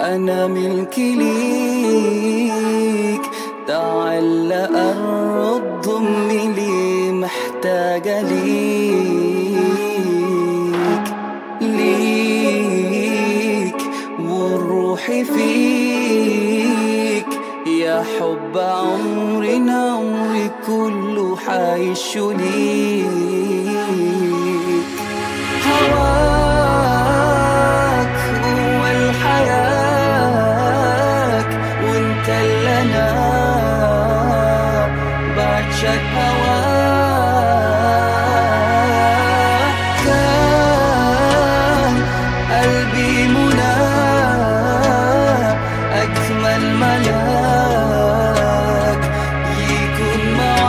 أنا ملك ليك تعال قرب ضم لي محتاجة ليك ليك والروح فيك يا حب عمرنا عمري كله حعيش ليك هواك هو الحياة وانت اللي انا بعشق هواك كان قلبي منى أجمل ملاك يكون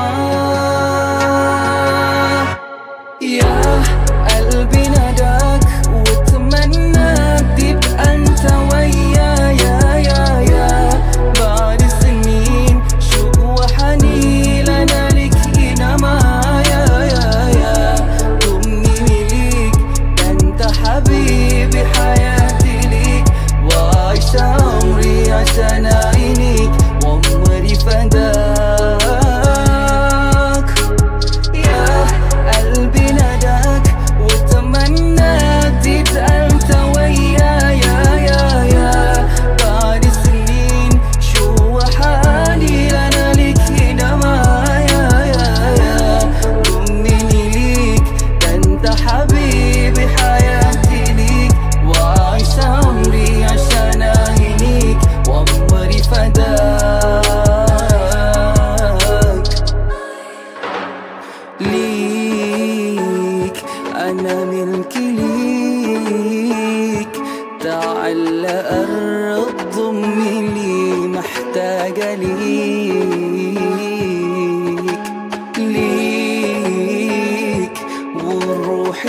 معاك يا قلبي ناداك واتمناك تبقى انت ويايا يا يا بعد سنين شوق وحنين انا لك هنا معايا يا يا ضمني ليك ده انت حبيبي حياتي ليك وعايش عمري عشان عينيك وعمري فداك يا قلبي ناداك وتمناك تبقى انت ويايا يا يا بعد سنين شو حالي انا لك هنا معايا يا يا ضمني ليك ده انت حبيبي حياتي ليك وعايش عمري عشان اهنيك وعمري فداك ليك أنا ملك ليك تعال قرب ضم لي محتاجة ليك ليك والروح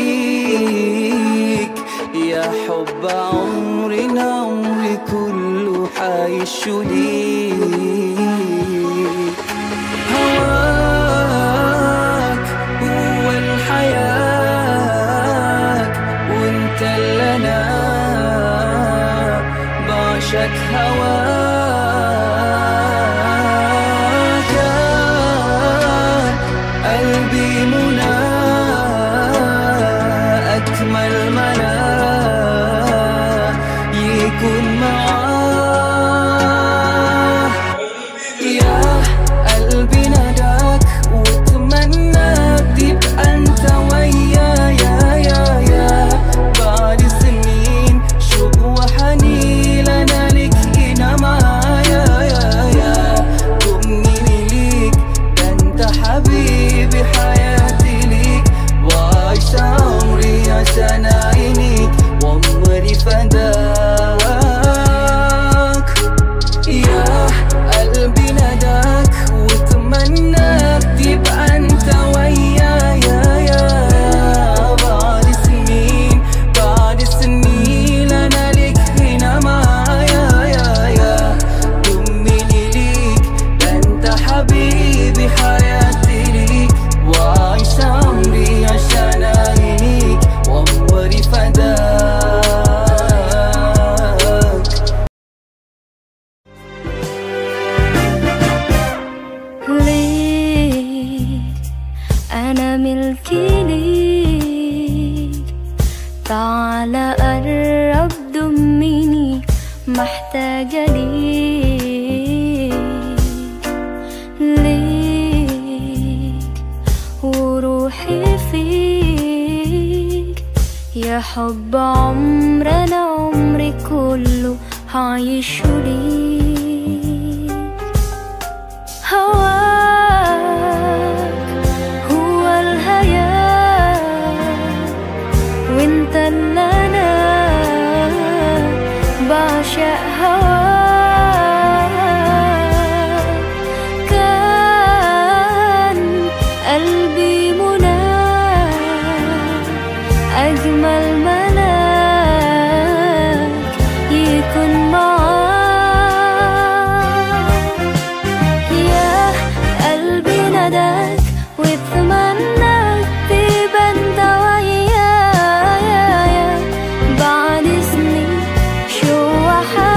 فيك يا حب عمرنا عمري كله حعيش ليك هواك هو الحياة وانت اللي انا بعشق هواك قلبي منى أكمل منى يكون معاه يا قلبي ناداك واتمناك تبقى انت ويايا يا يا بعد سنين شوق وحنين انا لك هنا معايا يا يا ضمني ليك ده انت حبيبي حياتي ليك وعايش عمري عشان عينيك وعمري فداك يا قلبي ناداك وتمناك تبقى انت ويايا يا بعد سنين بعد سنين انا لك هنا معايا يا يا ضمني ليك ده انت حبيبي حياتي ليك وعايش عمري عشان اهنيك وعمري فداك ليك أنا ملكي ليك تعال قرب ضمني محتاجة ليك ليك وروحي فيك يا حب عمرنا عمري كله هعيش ليك هواك هو الحياة وانت اللي انا بعشق هواك كان قلبي منى أجمل ملاك يكون معاك يا قلبي نداك واتمناك تبقى انت ويايا بعد سنين شو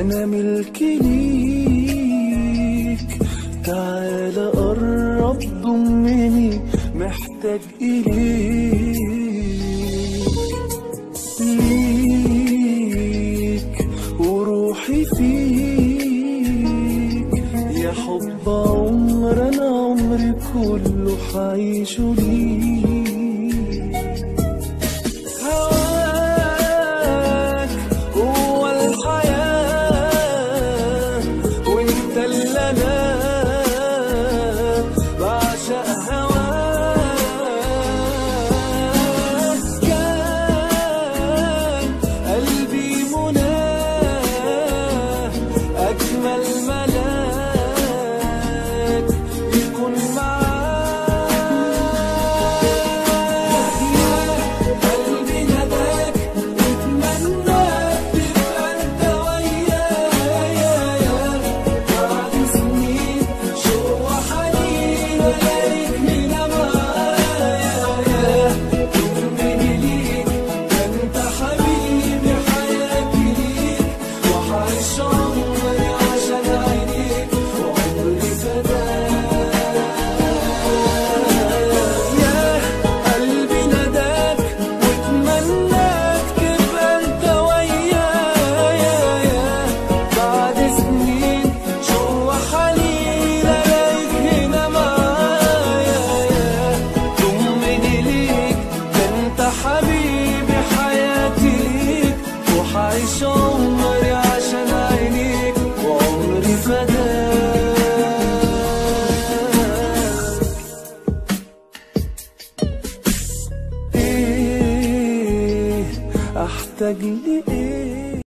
أنا ملك ليك تعال قرب ضمني محتاج إليك ليك وروحي فيك يا حب عمر أنا عمري كله حعيشه ليك هواك هو الحياة وانت اللي انا بعشق هواك كان قلبي مناه أجمل ملاك يكون معاك قلبي نداك واتمناك تبقى انت ويايا بعد سنين شوق وحنين الاقيك هنا معايا طمني ليك ده انت حبيبي حياتي ليك وحعيش عمري عشان عينيك وعمري فداك يا قلبي نداك واتمناك تبقى انت ويايا بعد سنين شوق وحنين الاقيك هنا معايا طمني ليك ده انت حبيبي حياتي ليك وحعيش عمري عشان عينيك وعمري فداك ايه احتاج لي